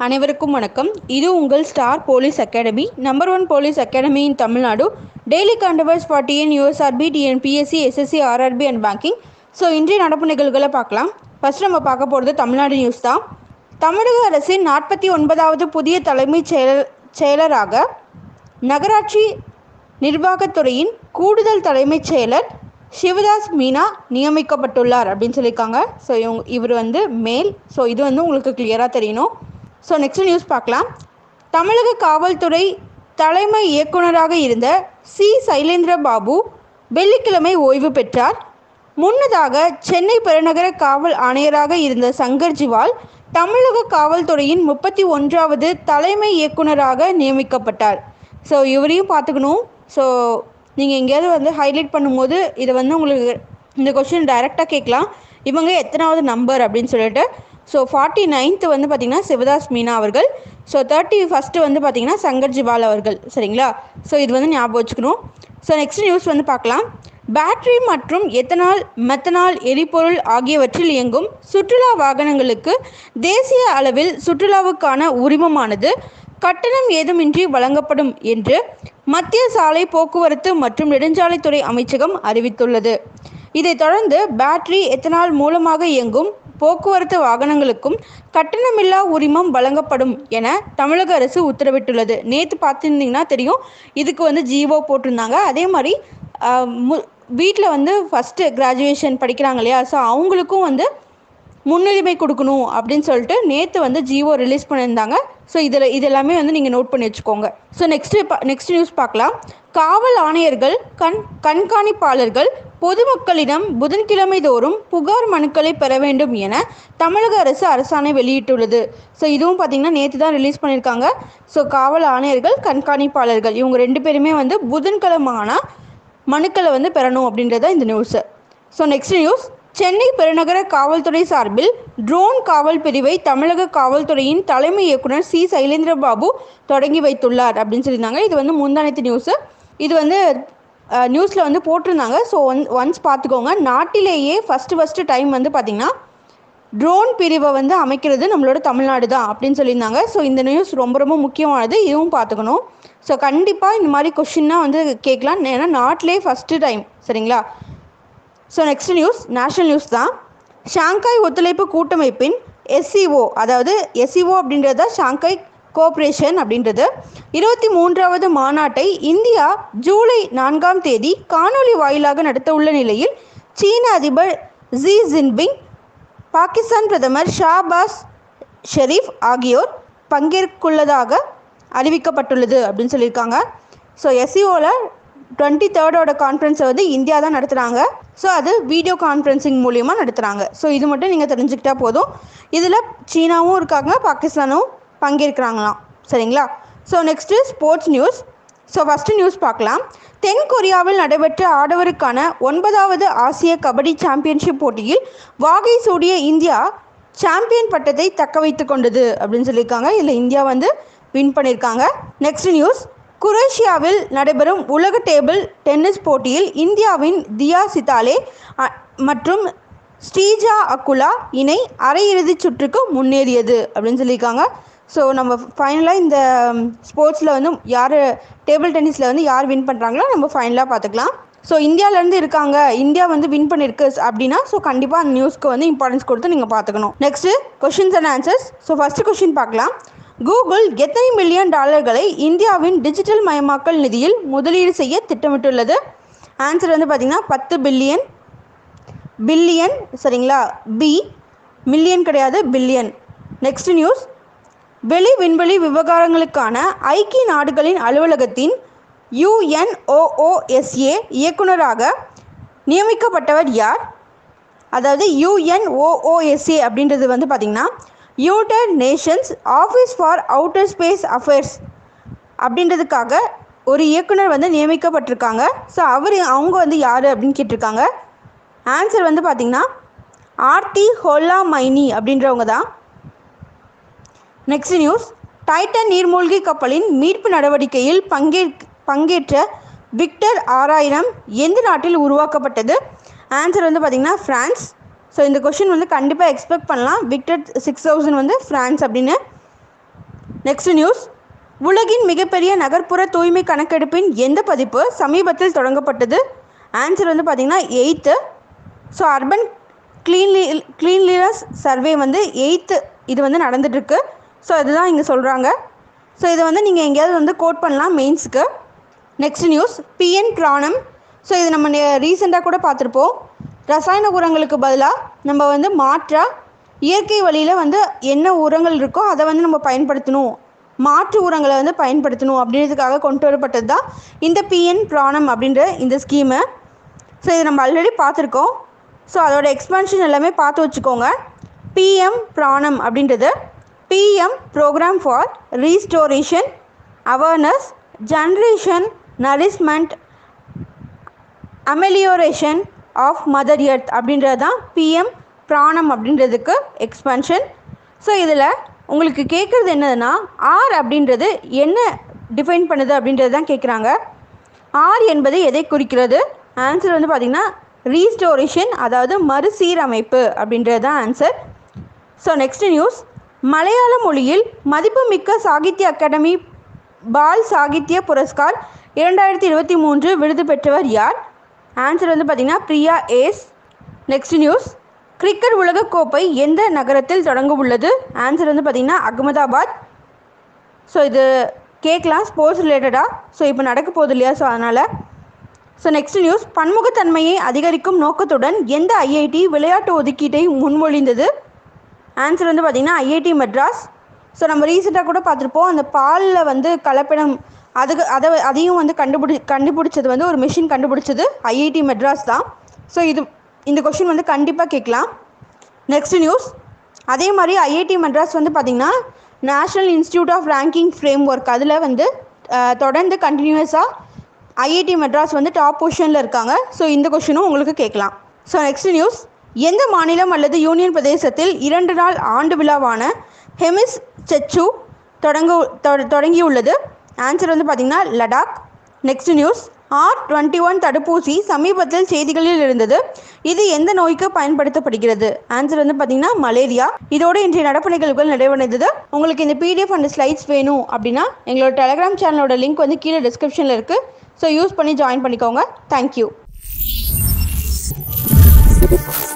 அனைவருக்கும் வணக்கம் இது உங்கள் star police academy number one police academy in Tamil Nadu daily கண்டவர்ஸ் for TN USRB TNPSC SSC RRB and banking so இன்றைய நடப்பு நிகழ்வுகளை பார்க்கலாம் ஃபர்ஸ்ட் நம்ம பார்க்க போகிறது தமிழ்நாடு நியூஸ் தான் தமிழக அரசின் நாற்பத்தி ஒன்பதாவது புதிய தலைமைச் செயலர் செயலராக நகராட்சி நிர்வாகத்துறையின் கூடுதல் தலைமைச் செயலர் சிவதாஸ் மீனா நியமிக்கப்பட்டுள்ளார் அப்படின்னு சொல்லியிருக்காங்க ஸோ இவங்க இவர் வந்து மேல் ஸோ இது வந்து உங்களுக்கு கிளியராக தெரியணும் ஸோ நெக்ஸ்ட் நியூஸ் பார்க்கலாம் தமிழக காவல்துறை தலைமை இயக்குனராக இருந்த சி சைலேந்திர பாபு வெள்ளிக்கிழமை ஓய்வு பெற்றார் முன்னதாக சென்னை பெருநகர காவல் ஆணையராக இருந்த சங்கர் ஜிவால் தமிழக காவல்துறையின் முப்பத்தி ஒன்றாவது தலைமை இயக்குனராக நியமிக்கப்பட்டார் ஸோ இவரையும் பார்த்துக்கணும் ஸோ நீங்கள் எங்கேயாவது வந்து ஹைலைட் பண்ணும்போது இதை வந்து உங்களுக்கு இந்த கொஷின் டைரெக்டாக கேட்கலாம் இவங்க எத்தனாவது நம்பர் அப்படின்னு சொல்லிட்டு ஸோ ஃபார்ட்டி நைன்த்து வந்து பார்த்திங்கன்னா சிவதாஸ் மீனா அவர்கள் ஸோ தேர்ட்டி ஃபஸ்ட்டு வந்து பார்த்திங்கன்னா சங்கர் ஜிவால் அவர்கள் சரிங்களா ஸோ இது வந்து ஞாபகம் வச்சுக்கணும் ஸோ நெக்ஸ்ட் நியூஸ் வந்து பார்க்கலாம் பேட்டரி மற்றும் எத்தனால் மெத்தனால் எரிபொருள் ஆகியவற்றில் இயங்கும் சுற்றுலா வாகனங்களுக்கு தேசிய அளவில் சுற்றுலாவுக்கான உரிமமானது கட்டணம் ஏதுமின்றி வழங்கப்படும் என்று மத்திய சாலை போக்குவரத்து மற்றும் நெடுஞ்சாலைத்துறை அமைச்சகம் அறிவித்துள்ளது இதைத் தொடர்ந்து பேட்டரி எத்தனால் மூலமாக இயங்கும் போக்குவரத்து வாகனங்களுக்கும் கட்டணமில்லா உரிமம் வழங்கப்படும் என தமிழக அரசு உத்தரவிட்டுள்ளது நேற்று பார்த்துருந்தீங்கன்னா தெரியும் இதுக்கு வந்து ஜிஓ போட்டிருந்தாங்க அதே மாதிரி வீட்டில் வந்து ஃபஸ்ட்டு கிராஜுவேஷன் படிக்கிறாங்க இல்லையா ஸோ அவங்களுக்கும் வந்து முன்னுரிமை கொடுக்கணும் அப்படின்னு சொல்லிட்டு நேற்று வந்து ஜிஓ ரிலீஸ் பண்ணியிருந்தாங்க ஸோ இதில் இது எல்லாமே வந்து நீங்கள் நோட் பண்ணி வச்சுக்கோங்க ஸோ நெக்ஸ்ட்டு நெக்ஸ்ட் நியூஸ் பார்க்கலாம் காவல் ஆணையர்கள் கண் கண்காணிப்பாளர்கள் பொதுமக்களிடம் புதன்கிழமை தோறும் புகார் மனுக்களை பெற வேண்டும் என தமிழக அரசு அரசாணை வெளியிட்டுள்ளது ஸோ இதுவும் பார்த்திங்கன்னா நேற்று தான் ரிலீஸ் பண்ணியிருக்காங்க ஸோ காவல் ஆணையர்கள் கண்காணிப்பாளர்கள் இவங்க ரெண்டு பேருமே வந்து புதன்கிழமை ஆனால் மனுக்களை வந்து பெறணும் அப்படின்றத இந்த news so next news Chennai பெருநகர காவல்துறை சார்பில் ட்ரோன் காவல் பிரிவை தமிழக காவல்துறையின் தலைமை இயக்குனர் சி சைலேந்திர பாபு தொடங்கி வைத்துள்ளார் அப்படின்னு சொல்லியிருந்தாங்க இது வந்து முந்தானத்து நியூஸு இது வந்து நியூஸில் வந்து போட்டிருந்தாங்க ஸோ ஒன் ஒன்ஸ் பார்த்துக்கோங்க நாட்டிலேயே ஃபஸ்ட்டு ஃபஸ்ட்டு டைம் வந்து பார்த்திங்கன்னா ட்ரோன் பிரிவை வந்து அமைக்கிறது நம்மளோட தமிழ்நாடு தான் அப்படின்னு சொல்லியிருந்தாங்க ஸோ இந்த நியூஸ் ரொம்ப ரொம்ப முக்கியமானது இதுவும் பார்த்துக்கணும் ஸோ கண்டிப்பாக இந்த மாதிரி கொஷின்னா வந்து கேட்கலாம் ஏன்னா நாட்டிலே ஃபஸ்ட்டு டைம் சரிங்களா so next news national news தான் ஷாங்காய் ஒத்துழைப்பு கூட்டமைப்பின் எஸ்சிஓ அதாவது எஸ்சிஓ அப்படின்றத ஷாங்காய் கோஆப்ரேஷன் அப்படின்றது இருபத்தி மூன்றாவது மாநாட்டை இந்தியா ஜூலை நான்காம் தேதி காணொலி வாயிலாக நடத்த உள்ள நிலையில் சீன அதிபர் ஜி ஜின்பிங் பாகிஸ்தான் பிரதமர் ஷாபாஸ் ஷெரீஃப் ஆகியோர் பங்கேற்குள்ளதாக அறிவிக்கப்பட்டுள்ளது அப்படின்னு சொல்லியிருக்காங்க ஸோ எஸ்சிஓவில் டுவெண்ட்டி தேர்டோட கான்ஃபரன்ஸை வந்து இந்தியா தான் நடத்துகிறாங்க ஸோ அது வீடியோ கான்ஃபரன்சிங் மூலியமாக நடத்துகிறாங்க ஸோ இது மட்டும் நீங்கள் தெரிஞ்சுக்கிட்டா போதும் இதில் சீனாவும் இருக்காங்க பாகிஸ்தானும் பங்கேற்கிறாங்களாம் சரிங்களா so next sports news so first news பார்க்கலாம் தென் கொரியாவில் நடைபெற்ற ஆடவருக்கான ஒன்பதாவது ஆசிய கபடி சாம்பியன்ஷிப் போட்டியில் வாகை சூடிய இந்தியா சாம்பியன் பட்டத்தை தக்க வைத்து கொண்டது அப்படின்னு சொல்லியிருக்காங்க இதில் இந்தியா வந்து வின் பண்ணியிருக்காங்க நெக்ஸ்ட் நியூஸ் குரேஷியாவில் நடைபெறும் உலக டேபிள் டென்னிஸ் போட்டியில் இந்தியாவின் தியா சித்தாலே மற்றும் ஸ்ரீஜா அக்குலா இணை அரையிறுதிச் சுற்றுக்கு முன்னேறியது அப்படின்னு சொல்லியிருக்காங்க ஸோ நம்ம ஃபைனலாக இந்த ஸ்போர்ட்ஸில் வந்து யார் டேபிள் டென்னிஸில் வந்து யார் வின் பண்ணுறாங்களோ நம்ம ஃபைனலாக பார்த்துக்கலாம் ஸோ இந்தியாவிலேருந்து இருக்காங்க இந்தியா வந்து வின் பண்ணியிருக்கு அப்படின்னா ஸோ கண்டிப்பாக அந்த நியூஸ்க்கு வந்து இம்பார்ட்டன்ஸ் கொடுத்து நீங்கள் பார்த்துக்கணும் next questions and answers so first question பார்க்கலாம் கூகுள் எத்தனை மில்லியன் டாலர்களை இந்தியாவின் டிஜிட்டல் மயமாக்கல் நிதியில் முதலீடு செய்ய திட்டமிட்டுள்ளது ஆன்சர் வந்து பார்த்திங்கன்னா பத்து பில்லியன் பில்லியன் சரிங்களா பி மில்லியன் கிடையாது பில்லியன் நெக்ஸ்ட் நியூஸ் வெளி விண்வெளி விவகாரங்களுக்கான ஐக்கிய நாடுகளின் அலுவலகத்தின் யுஎன்ஓஓஎஸ்ஏ இயக்குநராக நியமிக்கப்பட்டவர் யார் அதாவது யுஎன்ஓஓஎஸ்ஏ அப்படின்றது வந்து பார்த்திங்கன்னா United Nations office for outer space affairs அப்படின்றதுக்காக ஒரு இயக்குனர் வந்து நியமிக்கப்பட்டிருக்காங்க ஸோ அவர் அவங்க வந்து யார் அப்படின்னு கேட்டிருக்காங்க ஆன்சர் வந்து பார்த்திங்கன்னா ஆர்த்தி ஹோல்லா மைனி அப்படின்றவங்க தான் நெக்ஸ்ட் நியூஸ் டைட்டன் நீர்மூழ்கி கப்பலின் மீட்பு நடவடிக்கையில் பங்கே பங்கேற்ற விக்டர் ஆறாயிரம் எந்த நாட்டில் உருவாக்கப்பட்டது ஆன்சர் வந்து பார்த்திங்கன்னா ஃப்ரான்ஸ் ஸோ இந்த கொஷின் வந்து கண்டிப்பாக எக்ஸ்பெக்ட் பண்ணலாம் விக்டர் சிக்ஸ் தௌசண்ட் வந்து ஃப்ரான்ஸ் அப்படின்னு நெக்ஸ்ட் நியூஸ் உலகின் மிகப்பெரிய நகர்ப்புற தூய்மை கணக்கெடுப்பின் எந்த பதிப்பு சமீபத்தில் தொடங்கப்பட்டது ஆன்சர் வந்து பார்த்திங்கன்னா eighth so urban cleanly cleanliness survey வந்து எயித்து இது வந்து நடந்துட்டுருக்கு ஸோ இதுதான் இங்கே சொல்கிறாங்க ஸோ இதை வந்து நீங்கள் எங்கேயாவது வந்து கோட் பண்ணலாம் மெயின்ஸுக்கு next news PM Pranam so இது நம்ம ரீசெண்டாக கூட பார்த்துருப்போம் ரசாயன உரங்களுக்கு பதிலாக நம்ம வந்து மாற்றா இயற்கை வழியில் வந்து என்ன உரங்கள் இருக்கோ அதை வந்து நம்ம பயன்படுத்தணும் மாற்று உரங்களை வந்து பயன்படுத்தணும் அப்படின்றதுக்காக கொண்டு வரப்பட்டது தான் இந்த பிஎன் பிராணம் அப்படின்ற இந்த ஸ்கீமு ஸோ இது நம்ம ஆல்ரெடி பார்த்துருக்கோம் ஸோ அதோட எக்ஸ்பான்ஷன் எல்லாமே பார்த்து வச்சுக்கோங்க பிஎம் பிராணம் அப்படின்றது PM programme for restoration awareness generation nourishment amelioration of mother earth அப்படின்றது தான் பிஎம் பிராணம் அப்படின்றதுக்கு எக்ஸ்பான்ஷன் ஸோ இதில் உங்களுக்கு கேட்குறது என்னதுன்னா ஆர் அப்படின்றது என்ன டிஃபைன் பண்ணுது அப்படின்றது தான் கேட்குறாங்க ஆர் என்பது எதை குறிக்கிறது ஆன்சர் வந்து பார்த்திங்கன்னா ரீஸ்டோரேஷன் அதாவது மறுசீரமைப்பு அப்படின்றது தான் ஆன்சர் ஸோ நெக்ஸ்ட் நியூஸ் மலையாள மொழியில் மதிப்புமிக்க சாகித்ய அகாடமி பால் சாகித்ய புரஸ்கார் இரண்டாயிரத்தி இருபத்தி மூன்று விருது பெற்றவர் யார் ஆன்சர் வந்து பார்த்திங்கன்னா Priya AS next news cricket உலகக்கோப்பை எந்த நகரத்தில் தொடங்க உள்ளது ஆன்சர் வந்து பார்த்திங்கன்னா அகமதாபாத் ஸோ இது கேட்கலாம் ஸ்போர்ட்ஸ் ரிலேட்டடாக ஸோ இப்போ நடக்க போகுது இல்லையா ஸோ அதனால் ஸோ நெக்ஸ்ட் நியூஸ் பன்முகத்தன்மையை அதிகரிக்கும் நோக்கத்துடன் எந்த ஐஐடி விளையாட்டு ஒதுக்கீட்டை முன்மொழிந்தது ஆன்சர் வந்து பார்த்திங்கன்னா ஐஐடி மெட்ராஸ் ஸோ நம்ம ரீசெண்டாக கூட பார்த்துருப்போம் அந்த பாலில் வந்து கலப்பினம் அதுக்கு அதை அதையும் வந்து கண்டுபிடி கண்டுபிடிச்சது வந்து ஒரு மிஷின் கண்டுபிடிச்சது ஐஐடி மெட்ராஸ் தான் ஸோ இது இந்த கொஷின் வந்து கண்டிப்பாக கேட்கலாம் நெக்ஸ்ட் நியூஸ் அதே மாதிரி ஐஐடி மெட்ராஸ் வந்து பார்த்திங்கன்னா national institute of ranking framework அதில் வந்து அஹ், தொடர்ந்து கண்டினியூஸாக ஐஐடி மெட்ராஸ் வந்து டாப் பொசிஷனில் இருக்காங்க ஸோ இந்த கொஷினும் உங்களுக்கு கேட்கலாம் ஸோ நெக்ஸ்ட் நியூஸ் எந்த மாநிலம் அல்லது யூனியன் பிரதேசத்தில் இரண்டு நாள் ஆண்டு விழாவான ஹெமிஸ் செச்சு தொடங்க தொ- தொடங்கியுள்ளது ஆன்சர் வந்து பார்த்திங்கன்னா Ladakh next news R twenty one தடுப்பூசி சமீபத்தில் செய்திகளில் இருந்தது இது எந்த நோய்க்கு பயன்படுத்தப்படுகிறது ஆன்சர் வந்து பார்த்தீங்கன்னா மலேரியா இதோட இன்றைய நடப்பு நிகழ்வுகள் நிறைவடைந்தது உங்களுக்கு இந்த பிடிஎஃப் அண்ட் ஸ்லைட்ஸ் வேணும் அப்படின்னா எங்களோட டெலிகிராம் சேனலோட லிங்க் வந்து கீழே டிஸ்கிரிப்ஷனில் இருக்குது ஸோ யூஸ் பண்ணி ஜாயின் பண்ணிக்கோங்க தேங்க்யூ